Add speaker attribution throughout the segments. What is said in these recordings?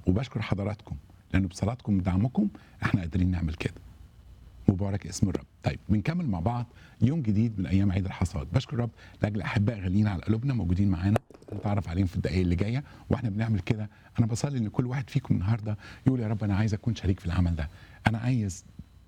Speaker 1: وبشكر حضراتكم لانه بصلاتكم ودعمكم احنا قادرين نعمل كده مبارك اسم الرب طيب بنكمل مع بعض يوم جديد من ايام عيد الحصاد بشكر الرب لاجل احباء غاليين على قلوبنا موجودين معانا نتعرف عليهم في الدقائق اللي جايه واحنا بنعمل كده انا بصلي ان كل واحد فيكم النهارده يقول يا رب انا عايز اكون شريك في العمل ده انا عايز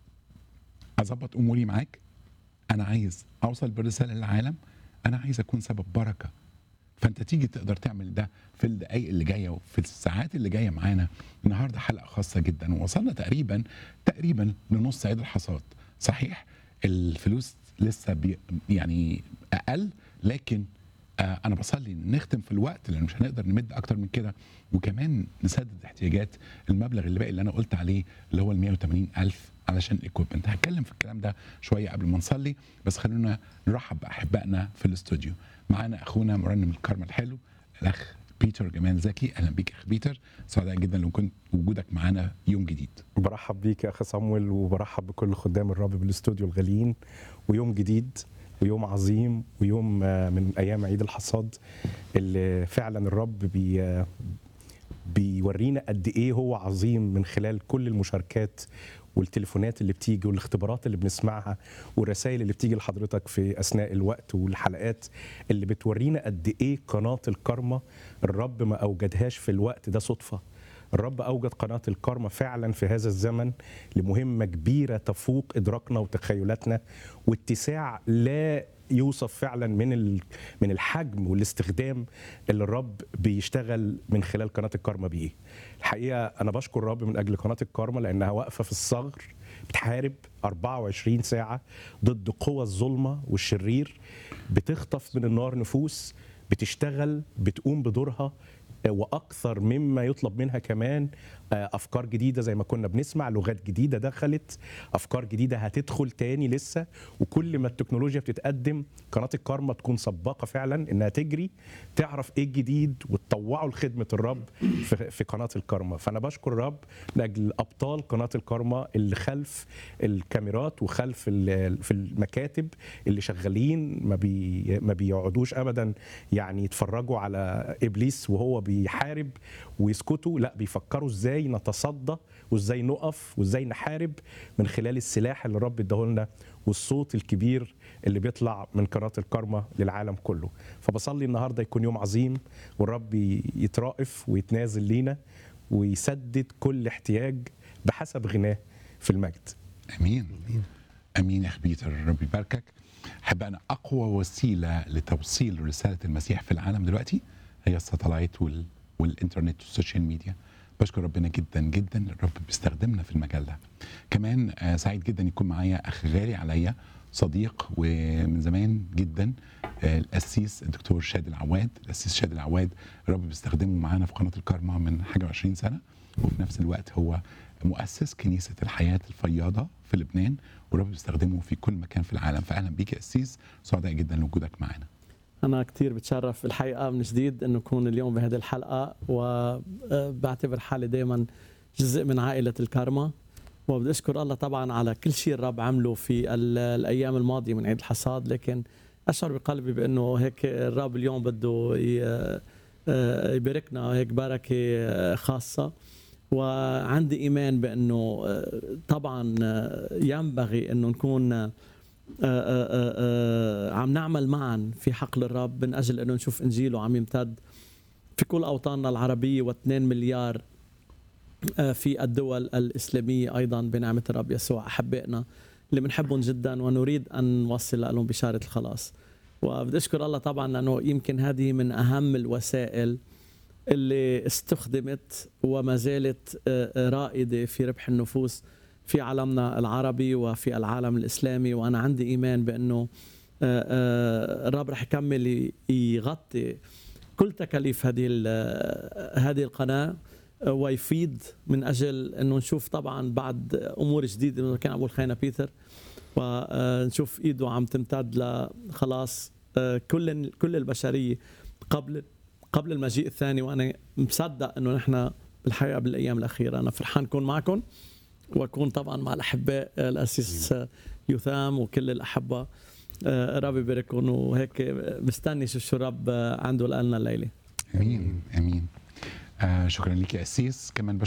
Speaker 1: اظبط اموري معاك انا عايز اوصل بالرساله للعالم انا عايز اكون سبب بركه فانت تيجي تقدر تعمل ده في الدقائق اللي جايه وفي الساعات اللي جايه معانا النهارده حلقه خاصه جدا ووصلنا تقريبا تقريبا لنص عيد الحصاد صحيح الفلوس لسه بي يعني اقل لكن آه انا بصلي إن نختم في الوقت لان مش هنقدر نمد اكتر من كده وكمان نسدد احتياجات المبلغ اللي باقي اللي انا قلت عليه اللي هو ال 180 الف علشان الاكويبمنت هتكلم في الكلام ده شويه قبل ما نصلي بس خلونا نرحب باحبائنا في الاستوديو معانا اخونا مرنم الكرم الحلو الاخ بيتر جمال زكي اهلا بيك اخ بيتر سعداء جدا لو كنت وجودك معانا يوم جديد
Speaker 2: برحب بيك يا اخي صامويل وبرحب بكل خدام الرب بالاستوديو الغاليين ويوم جديد ويوم عظيم ويوم آه، من ايام عيد الحصاد اللي فعلا الرب بي آه، بيورينا قد ايه هو عظيم من خلال كل المشاركات والتليفونات اللي بتيجي والاختبارات اللي بنسمعها والرسائل اللي بتيجي لحضرتك في اثناء الوقت والحلقات اللي بتورينا قد ايه قناه الكرمه الرب ما اوجدهاش في الوقت ده صدفه الرب اوجد قناه الكرمه فعلا في هذا الزمن لمهمه كبيره تفوق ادراكنا وتخيلاتنا واتساع لا يوصف فعلا من ال- من الحجم والاستخدام اللي الرب بيشتغل من خلال قناه الكرمه بيه. الحقيقه انا بشكر الرب من اجل قناه الكرمه لانها واقفه في الثغر بتحارب 24 ساعه ضد قوى الظلمه والشرير بتخطف من النار نفوس بتشتغل بتقوم بدورها واكثر مما يطلب منها كمان آه، افكار جديده زي ما كنا بنسمع لغات جديده دخلت افكار جديده هتدخل تاني لسه وكل ما التكنولوجيا بتتقدم قناه الكارما تكون سباقه فعلا انها تجري تعرف ايه الجديد وتطوعه لخدمه الرب في, في قناه الكارما فانا بشكر الرب لاجل ابطال قناه الكارما اللي خلف الكاميرات وخلف ال- في المكاتب اللي شغالين ما بي ما بيقعدوش ابدا يعني يتفرجوا على ابليس وهو بيحارب ويسكتوا لا بيفكروا ازاي نتصدى وازاي نقف وازاي نحارب من خلال السلاح اللي الرب اداهولنا والصوت الكبير اللي بيطلع من قناه الكرمه للعالم كله فبصلي النهارده يكون يوم عظيم والرب يترائف ويتنازل لينا ويسدد كل احتياج بحسب غناه في المجد
Speaker 1: امين امين يا اخ بيتر ربي يباركك احب انا اقوى وسيله لتوصيل رساله المسيح في العالم دلوقتي هي الساتلايت وال... والانترنت والسوشيال ميديا بشكر ربنا جدا جدا الرب بيستخدمنا في المجال ده كمان آه، سعيد جدا يكون معايا اخ غالي عليا صديق ومن زمان جدا آه، القسيس الدكتور شادي العواد القسيس شادي العواد الرب بيستخدمه معانا في قناه الكارما من حاجه 20 سنه وفي نفس الوقت هو مؤسس كنيسه الحياه الفياضه في لبنان والرب بيستخدمه في كل مكان في العالم فاهلا بيك يا قسيس سعداء جدا لوجودك معانا
Speaker 3: أنا كتير بتشرف الحقيقة من جديد إنه أكون اليوم بهذه الحلقة وبعتبر حالي دائما جزء من عائلة الكارما وبدي أشكر الله طبعا على كل شيء الرب عمله في ال- الأيام الماضية من عيد الحصاد لكن أشعر بقلبي بأنه هيك الرب اليوم بده ي- آه، يباركنا هيك بركة آه، خاصة وعندي إيمان بأنه آه، طبعا آه، ينبغي أنه نكون آه، آه، آه، آه، عم نعمل معا في حقل الرب من اجل انه نشوف انجيله عم يمتد في كل اوطاننا العربيه و2 مليار آه، في الدول الاسلاميه ايضا بنعمه الرب يسوع احبائنا اللي بنحبهم جدا ونريد ان نوصل لهم بشاره الخلاص وبدي اشكر الله طبعا لانه يمكن هذه من اهم الوسائل اللي استخدمت وما زالت آه، آه، رائده في ربح النفوس في عالمنا العربي وفي العالم الاسلامي وانا عندي ايمان بانه آه، آه، الرب رح يكمل ي- يغطي كل تكاليف هذه ال- هذه القناه آه، ويفيد من اجل انه نشوف طبعا بعد امور جديده مثل ما كان عم بقول خينا بيتر ونشوف ايده عم تمتد لخلاص آه، كل كل البشريه قبل قبل المجيء الثاني وانا مصدق انه نحن بالحقيقه بالايام الاخيره انا فرحان كون معكم واكون طبعا مع الاحباء آه، الاسيس آه، يثام وكل الاحبه آه، رب يبارككم وهيك مستني شو شو الرب آه، عنده لنا الليله
Speaker 1: امين امين آه شكرا ليك يا اسيس كمان